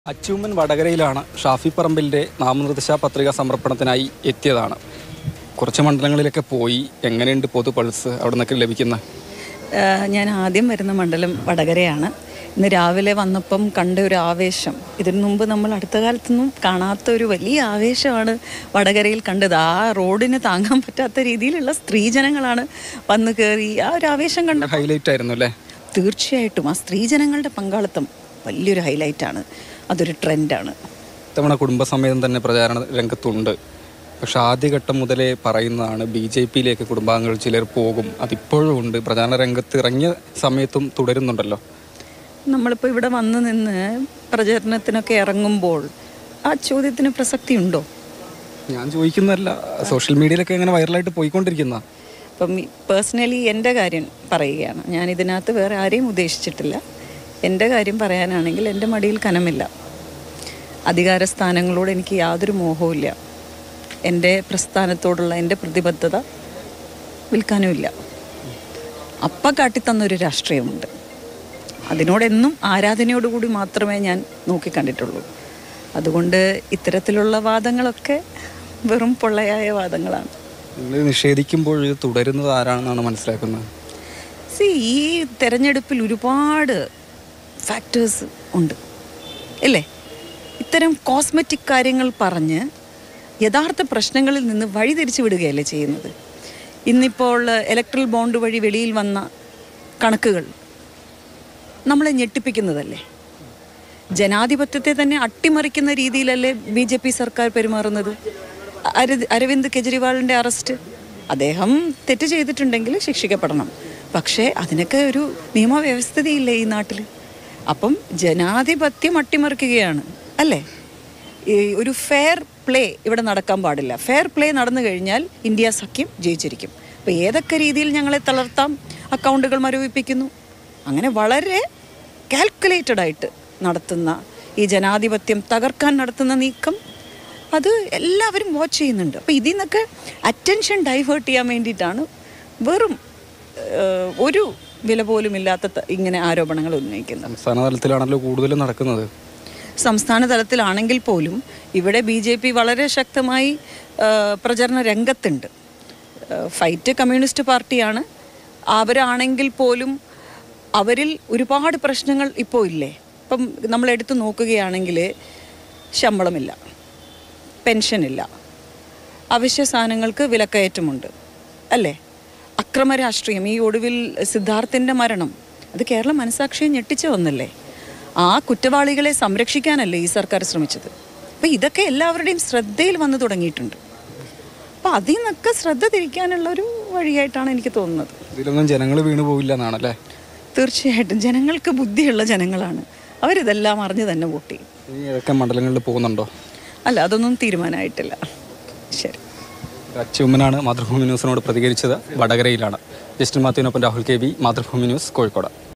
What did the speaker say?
അച്ചൂമ്മൻ വടകരയിലാണ് ഷാഫി പറമ്പിലിൻ്റെ നാമനിർദ്ദേശ പത്രിക സമർപ്പണത്തിനായി എത്തിയതാണ് കുറച്ച് മണ്ഡലങ്ങളിലൊക്കെ പോയി എങ്ങനെയുണ്ട് പൊതു പൾസ് അവിടെ നിന്നൊക്കെ ലഭിക്കുന്ന ഏഹ് ഞാൻ ആദ്യം വരുന്ന മണ്ഡലം വടകരയാണ് ഇന്ന് രാവിലെ വന്നപ്പം കണ്ട ഒരു ആവേശം ഇതിനു മുമ്പ് നമ്മൾ അടുത്ത കാലത്തൊന്നും കാണാത്ത ഒരു വലിയ ആവേശമാണ് വടകരയിൽ കണ്ടത് ആ റോഡിന് താങ്ങാൻ പറ്റാത്ത രീതിയിലുള്ള സ്ത്രീജനങ്ങളാണ് വന്ന് കയറി ആ ഒരു ആവേശം കണ്ട ഹൈലൈറ്റ് ആയിരുന്നു അല്ലേ തീർച്ചയായിട്ടും ആ സ്ത്രീജനങ്ങളുടെ പങ്കാളിത്തം വലിയൊരു ഹൈലൈറ്റാണ് അതൊരു ട്രെൻഡാണ് ഇത്തവണ കുടുംബസമേതം തന്നെ പ്രചാരണ രംഗത്തുണ്ട് പക്ഷെ ആദ്യഘട്ടം മുതലേ പറയുന്നതാണ് ബി ജെ പിയിലേക്ക് കുടുംബാംഗങ്ങൾ ചിലർ പോകും അതിപ്പോഴും ഉണ്ട് പ്രചാരണ രംഗത്ത് ഇറങ്ങിയ സമയത്തും തുടരുന്നുണ്ടല്ലോ നമ്മളിപ്പോൾ ഇവിടെ വന്ന് നിന്ന് പ്രചരണത്തിനൊക്കെ ഇറങ്ങുമ്പോൾ ആ ചോദ്യത്തിന് പ്രസക്തി ഉണ്ടോ ഞാൻ ചോദിക്കുന്നതല്ല സോഷ്യൽ മീഡിയയിലൊക്കെ ഇങ്ങനെ വൈറലായിട്ട് പോയിക്കൊണ്ടിരിക്കുന്ന അപ്പം പേഴ്സണലി എൻ്റെ കാര്യം പറയുകയാണ് ഞാൻ ഇതിനകത്ത് വേറെ ആരെയും ഉദ്ദേശിച്ചിട്ടില്ല എൻ്റെ കാര്യം പറയാനാണെങ്കിൽ എൻ്റെ മടിയിൽ കനമില്ല അധികാര സ്ഥാനങ്ങളോട് എനിക്ക് യാതൊരു മോഹവുമില്ല എൻ്റെ പ്രസ്ഥാനത്തോടുള്ള എൻ്റെ പ്രതിബദ്ധത വിൽക്കാനുമില്ല അപ്പ കാട്ടിത്തന്നൊരു രാഷ്ട്രീയമുണ്ട് അതിനോടെന്നും ആരാധനയോടുകൂടി മാത്രമേ ഞാൻ നോക്കിക്കണ്ടിട്ടുള്ളൂ അതുകൊണ്ട് ഇത്തരത്തിലുള്ള വാദങ്ങളൊക്കെ വെറും പൊള്ളയായ വാദങ്ങളാണ് നിങ്ങൾ നിഷേധിക്കുമ്പോൾ ഇത് തുടരുന്നത് ആരാണെന്നാണ് മനസ്സിലാക്കുന്നത് സി ഈ തെരഞ്ഞെടുപ്പിൽ ഒരുപാട് ഫാക്ടേഴ്സ് ഉണ്ട് ഇല്ലേ ഇത്തരം കോസ്മെറ്റിക് കാര്യങ്ങൾ പറഞ്ഞ് യഥാർത്ഥ പ്രശ്നങ്ങളിൽ നിന്ന് വഴിതിരിച്ചു വിടുകയല്ലേ ചെയ്യുന്നത് ഇന്നിപ്പോൾ ഇലക്ട്രൽ ബോണ്ട് വഴി വെളിയിൽ വന്ന കണക്കുകൾ നമ്മളെ ഞെട്ടിപ്പിക്കുന്നതല്ലേ ജനാധിപത്യത്തെ തന്നെ അട്ടിമറിക്കുന്ന രീതിയിലല്ലേ ബി ജെ പി സർക്കാർ പെരുമാറുന്നത് അര- അരവിന്ദ് കെജ്രിവാളിൻ്റെ അറസ്റ്റ് അദ്ദേഹം തെറ്റ് ചെയ്തിട്ടുണ്ടെങ്കിൽ ശിക്ഷിക്കപ്പെടണം പക്ഷേ അതിനൊക്കെ ഒരു നിയമവ്യവസ്ഥതയില്ലേ ഈ നാട്ടിൽ അപ്പം ജനാധിപത്യം അട്ടിമറിക്കുകയാണ് അല്ലേ ഈ ഒരു ഫെയർ പ്ലേ ഇവിടെ നടക്കാൻ പാടില്ല ഫെയർ പ്ലേ നടന്നു കഴിഞ്ഞാൽ ഇന്ത്യ സഖ്യം ജയിച്ചിരിക്കും അപ്പോൾ ഏതൊക്കെ രീതിയിൽ ഞങ്ങളെ തളർത്താം അക്കൗണ്ടുകൾ മരവിപ്പിക്കുന്നു അങ്ങനെ വളരെ കാൽക്കുലേറ്റഡ് ആയിട്ട് നടത്തുന്ന ഈ ജനാധിപത്യം തകർക്കാൻ നടത്തുന്ന നീക്കം അത് എല്ലാവരും വാച്ച് ചെയ്യുന്നുണ്ട് അപ്പോൾ ഇതിൽ നിന്നൊക്കെ അറ്റൻഷൻ ഡൈവേർട്ട് ചെയ്യാൻ വേണ്ടിയിട്ടാണ് വെറും ഏഹ്, ഒരു വില പോലും ഇല്ലാത്ത ത- ഇങ്ങനെ ആരോപണങ്ങൾ ഉന്നയിക്കുന്നത് സംസ്ഥാന തലത്തിലാണല്ലോ കൂടുതലും നടക്കുന്നത് സംസ്ഥാന തലത്തിലാണെങ്കിൽ പോലും ഇവിടെ ബി ജെ പി വളരെ ശക്തമായി ആ, പ്രചരണ രംഗത്തുണ്ട് ആ, ഫൈറ്റ് കമ്മ്യൂണിസ്റ്റ് പാർട്ടിയാണ് അവരാണെങ്കിൽ പോലും അവരിൽ ഒരുപാട് പ്രശ്നങ്ങൾ ഇപ്പോൾ ഇല്ലേ ഇപ്പം നമ്മൾ എടുത്തു നോക്കുകയാണെങ്കിൽ ശമ്പളമില്ല പെൻഷനില്ല അവശ്യ സാധനങ്ങൾക്ക് വിലക്കയറ്റമുണ്ട് അല്ലേ അക്രമ രാഷ്ട്രീയം ഈ ഒടുവിൽ സിദ്ധാർത്ഥിൻ്റെ മരണം അത് കേരള മനസാക്ഷിയെ ഞെട്ടിച്ച ഒന്നല്ലേ ആ കുറ്റവാളികളെ സംരക്ഷിക്കാനല്ലേ ഈ സർക്കാർ ശ്രമിച്ചത് അപ്പം ഇതൊക്കെ എല്ലാവരുടെയും ശ്രദ്ധയിൽ വന്നു തുടങ്ങിയിട്ടുണ്ട് അപ്പം അതിൽ നിന്നൊക്കെ ശ്രദ്ധ തിരിക്കാനുള്ള ഒരു വഴിയായിട്ടാണ് എനിക്ക് തോന്നുന്നത് ഇതിലൊന്നും ജനങ്ങൾ വീണു പോവില്ല എന്നാണല്ലേ തീർച്ചയായിട്ടും ജനങ്ങൾക്ക് ബുദ്ധിയുള്ള ജനങ്ങളാണ് അവരിതെല്ലാം അറിഞ്ഞ് തന്നെ വോട്ട് ചെയ്യും ഇനി ഏതൊക്കെ മണ്ഡലങ്ങളിൽ പോകുന്നുണ്ടോ അല്ല അതൊന്നും തീരുമാനമായിട്ടില്ല ശരി അച്യുമ്മനാണ് മാതൃഭൂമി ന്യൂസിനോട് പ്രതികരിച്ചത് വടകരയിലാണ് ജസ്റ്റിൻ മാത്യുവിനൊപ്പം Rahul K V Mathrubhumi news Kozhikode